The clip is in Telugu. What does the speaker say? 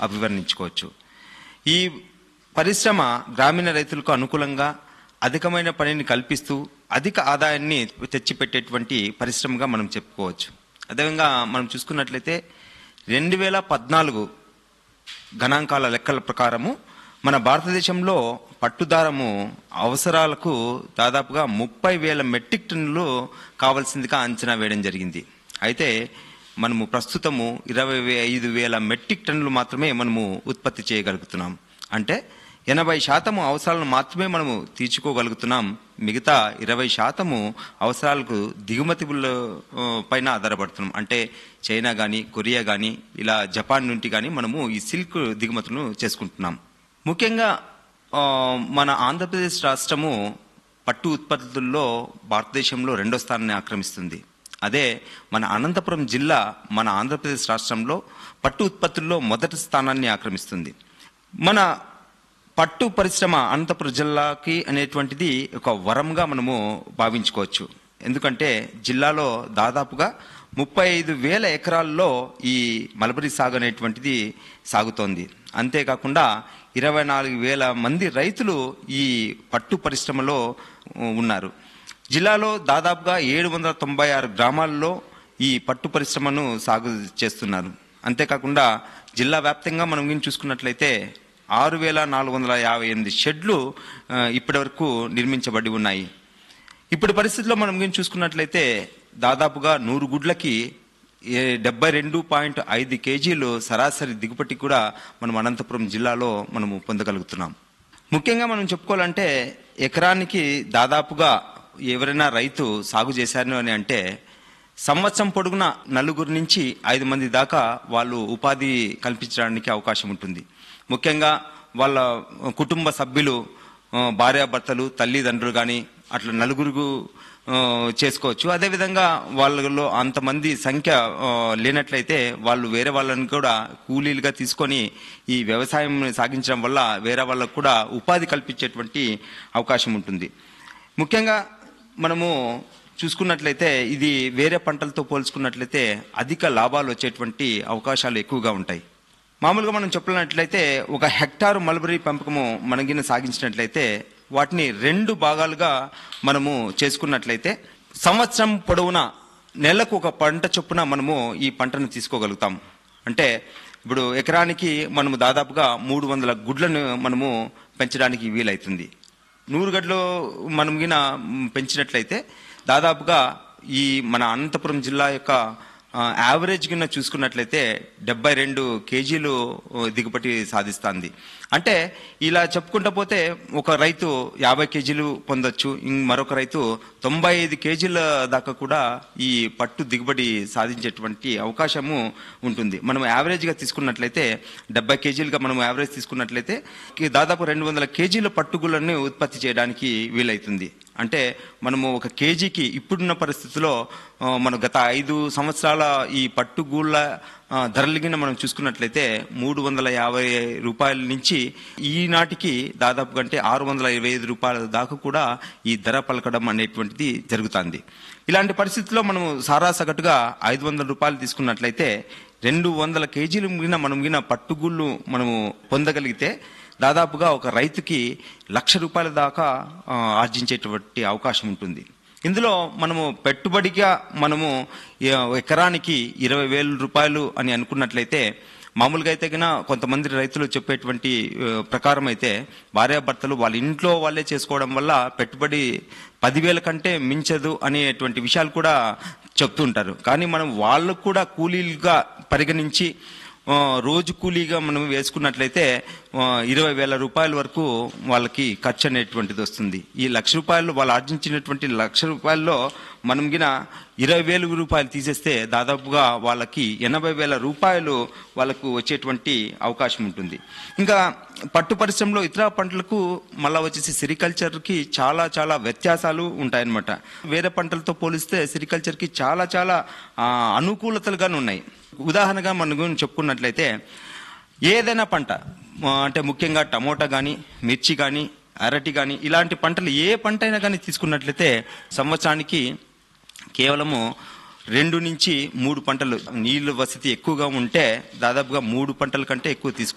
అభివర్ణించుకోవచ్చు ఈ పరిశ్రమ గ్రామీణ రైతులకు అనుకూలంగా అధికమైన పనిని కల్పిస్తూ అధిక ఆదాయాన్ని తెచ్చిపెట్టేటువంటి పరిశ్రమగా మనం చెప్పుకోవచ్చు అదేవిధంగా మనం చూసుకున్నట్లయితే రెండు వేల పద్నాలుగు గణాంకాల లెక్కల ప్రకారము మన భారతదేశంలో పట్టుదారము అవసరాలకు దాదాపుగా ముప్పై వేల మెట్రిక్ టన్నులు కావాల్సిందిగా అంచనా వేయడం జరిగింది అయితే మనము ప్రస్తుతము ఇరవై ఐదు వేల మెట్రిక్ టన్నులు మాత్రమే మనము ఉత్పత్తి చేయగలుగుతున్నాం అంటే ఎనభై శాతము అవసరాలను మాత్రమే మనము తీర్చుకోగలుగుతున్నాం మిగతా ఇరవై శాతము అవసరాలకు దిగుమతుల ఆ, పైన ఆధారపడుతున్నాం అంటే చైనా కానీ కొరియా కానీ ఇలా జపాన్ నుండి కానీ మనము ఈ సిల్క్ దిగుమతులను చేసుకుంటున్నాం ముఖ్యంగా ఆ, మన ఆంధ్రప్రదేశ్ రాష్ట్రము పట్టు ఉత్పత్తుల్లో భారతదేశంలో రెండో స్థానాన్ని ఆక్రమిస్తుంది అదే మన అనంతపురం జిల్లా మన ఆంధ్రప్రదేశ్ రాష్ట్రంలో పట్టు ఉత్పత్తుల్లో మొదటి స్థానాన్ని ఆక్రమిస్తుంది మన పట్టు పరిశ్రమ అనంతపురం జిల్లాకి అనేటువంటిది ఒక వరంగా మనము భావించుకోవచ్చు ఎందుకంటే జిల్లాలో దాదాపుగా ముప్పై ఐదు వేల ఎకరాల్లో ఈ మలబరీ సాగు అనేటువంటిది సాగుతోంది అంతేకాకుండా ఇరవై నాలుగు వేల మంది రైతులు ఈ పట్టు పరిశ్రమలో ఉ, ఉన్నారు జిల్లాలో దాదాపుగా ఏడు వందల తొంభై ఆరు గ్రామాల్లో ఈ పట్టు పరిశ్రమను సాగు చేస్తున్నారు అంతేకాకుండా జిల్లా వ్యాప్తంగా మనం గిని చూసుకున్నట్లయితే ఆరు వేల నాలుగు వందల యాభై ఎనిమిది షెడ్లు ఆ, ఇప్పటివరకు నిర్మించబడి ఉన్నాయి ఇప్పుడు పరిస్థితిలో మనం గిని చూసుకున్నట్లయితే దాదాపుగా నూరు గుడ్లకి ఏ- డెబ్బై రెండు పాయింట్ ఐదు కేజీలు సరాసరి దిగుబడి కూడా మనం అనంతపురం జిల్లాలో మనము పొందగలుగుతున్నాం ముఖ్యంగా మనం చెప్పుకోవాలంటే ఎకరానికి దాదాపుగా ఎవరైనా రైతు సాగు చేశారు అని అంటే సంవత్సరం పొడుగున నలుగురు నుంచి ఐదు మంది దాకా వాళ్ళు ఉపాధి కల్పించడానికి అవకాశం ఉంటుంది ముఖ్యంగా వాళ్ళ కుటుంబ సభ్యులు ఆ, భార్యాభర్తలు తల్లిదండ్రులు కానీ అట్లా నలుగురు ఆ, చేసుకోవచ్చు అదేవిధంగా వాళ్ళలో అంతమంది సంఖ్య ఆ, లేనట్లయితే వాళ్ళు వేరే వాళ్ళని కూడా కూలీలుగా తీసుకొని ఈ వ్యవసాయం సాగించడం వల్ల వేరే వాళ్ళకు కూడా ఉపాధి కల్పించేటువంటి అవకాశం ఉంటుంది ముఖ్యంగా మనము చూసుకున్నట్లయితే ఇది వేరే పంటలతో పోల్చుకున్నట్లయితే అధిక లాభాలు వచ్చేటువంటి అవకాశాలు ఎక్కువగా ఉంటాయి మామూలుగా మనం చెప్పినట్లయితే ఒక హెక్టారు మల్బరీ పెంపకము మనగిన సాగించినట్లయితే వాటిని రెండు భాగాలుగా మనము చేసుకున్నట్లయితే సంవత్సరం పొడవునా నెలకు ఒక పంట చొప్పున మనము ఈ పంటను తీసుకోగలుగుతాం అంటే ఇప్పుడు ఎకరానికి మనము దాదాపుగా మూడు వందల గుడ్లను మనము పెంచడానికి వీలవుతుంది నూరు గడ్లు మనం గిన మ్, పెంచినట్లయితే దాదాపుగా ఈ మన అనంతపురం జిల్లా యొక్క ఆ, యావరేజ్ కింద చూసుకున్నట్లయితే డెబ్బై రెండు కేజీలు ఆ, దిగుబడి సాధిస్తుంది అంటే ఇలా చెప్పుకుంటా పోతే ఒక రైతు యాభై కేజీలు పొందొచ్చు ఇం- మరొక రైతు తొంభై ఐదు కేజీల దాకా కూడా ఈ పట్టు దిగుబడి సాధించేటువంటి అవకాశము ఉంటుంది మనం యావరేజ్గా తీసుకున్నట్లయితే డెబ్బై కేజీలుగా మనం యావరేజ్ తీసుకున్నట్లయితే కి దాదాపు రెండు వందల కేజీల పట్టుగుళ్ళని ఉత్పత్తి చేయడానికి వీలవుతుంది అంటే మనము ఒక కేజీకి ఇప్పుడున్న పరిస్థితిలో ఆ, మన గత ఐదు సంవత్సరాల ఈ పట్టుగూళ్ళ ఆ, ధరలు గిన మనం చూసుకున్నట్లయితే మూడు వందల యాభై రూపాయల నుంచి ఈనాటికి దాదాపు అంటే ఆరు వందల ఇరవై ఐదు రూపాయల దాకా కూడా ఈ ధర పలకడం అనేటువంటిది జరుగుతుంది ఇలాంటి పరిస్థితుల్లో మనము సారా సగటుగా ఐదు వందల రూపాయలు తీసుకున్నట్లయితే రెండు వందల కేజీలు మిగిలిన మనం గిన పట్టుగూళ్ళు మనము పొందగలిగితే దాదాపుగా ఒక రైతుకి లక్ష రూపాయల దాకా ఆ, ఆర్జించేటువంటి అవకాశం ఉంటుంది ఇందులో మనము పెట్టుబడిగా మనము ఏ- ఎకరానికి ఇరవై వేల రూపాయలు అని అనుకున్నట్లయితే మామూలుగా అయితే కన్నా కొంతమంది రైతులు చెప్పేటువంటి ఆ, ప్రకారం అయితే భార్యాభర్తలు వాళ్ళ ఇంట్లో వాళ్ళే చేసుకోవడం వల్ల పెట్టుబడి పదివేల కంటే మించదు అనేటువంటి విషయాలు కూడా చెప్తుంటారు కానీ మనం వాళ్ళకు కూడా కూలీలుగా పరిగణించి ఆ, రోజు కూలీగా మనం వేసుకున్నట్లయితే ఆ, ఇరవై వేల రూపాయల వరకు వాళ్ళకి ఖర్చు అనేటువంటిది వస్తుంది ఈ లక్ష రూపాయలు వాళ్ళు ఆర్జించినటువంటి లక్ష రూపాయల్లో మనం గిన ఇరవై వేల రూపాయలు తీసేస్తే దాదాపుగా వాళ్ళకి ఎనభై వేల రూపాయలు వాళ్ళకు వచ్చేటువంటి అవకాశం ఉంటుంది ఇంకా పట్టు పరిశ్రమలో ఇతర పంటలకు మళ్ళా వచ్చేసి సెరికల్చర్కి చాలా చాలా వ్యత్యాసాలు ఉంటాయన్నమాట వేరే పంటలతో పోలిస్తే సెరికల్చర్కి చాలా చాలా ఆ, అనుకూలతలుగానే ఉన్నాయి ఉదాహరణగా మనం గురించి చెప్పుకున్నట్లయితే ఏదైనా పంట ఆ, అంటే ముఖ్యంగా టమోటా కానీ మిర్చి కానీ అరటి కానీ ఇలాంటి పంటలు ఏ పంట అయినా కానీ తీసుకున్నట్లయితే సంవత్సరానికి కేవలము రెండు నుంచి మూడు పంటలు నీళ్ళ వసతి ఎక్కువగా ఉంటే దాదాపుగా మూడు పంటల కంటే ఎక్కువ తీసుకు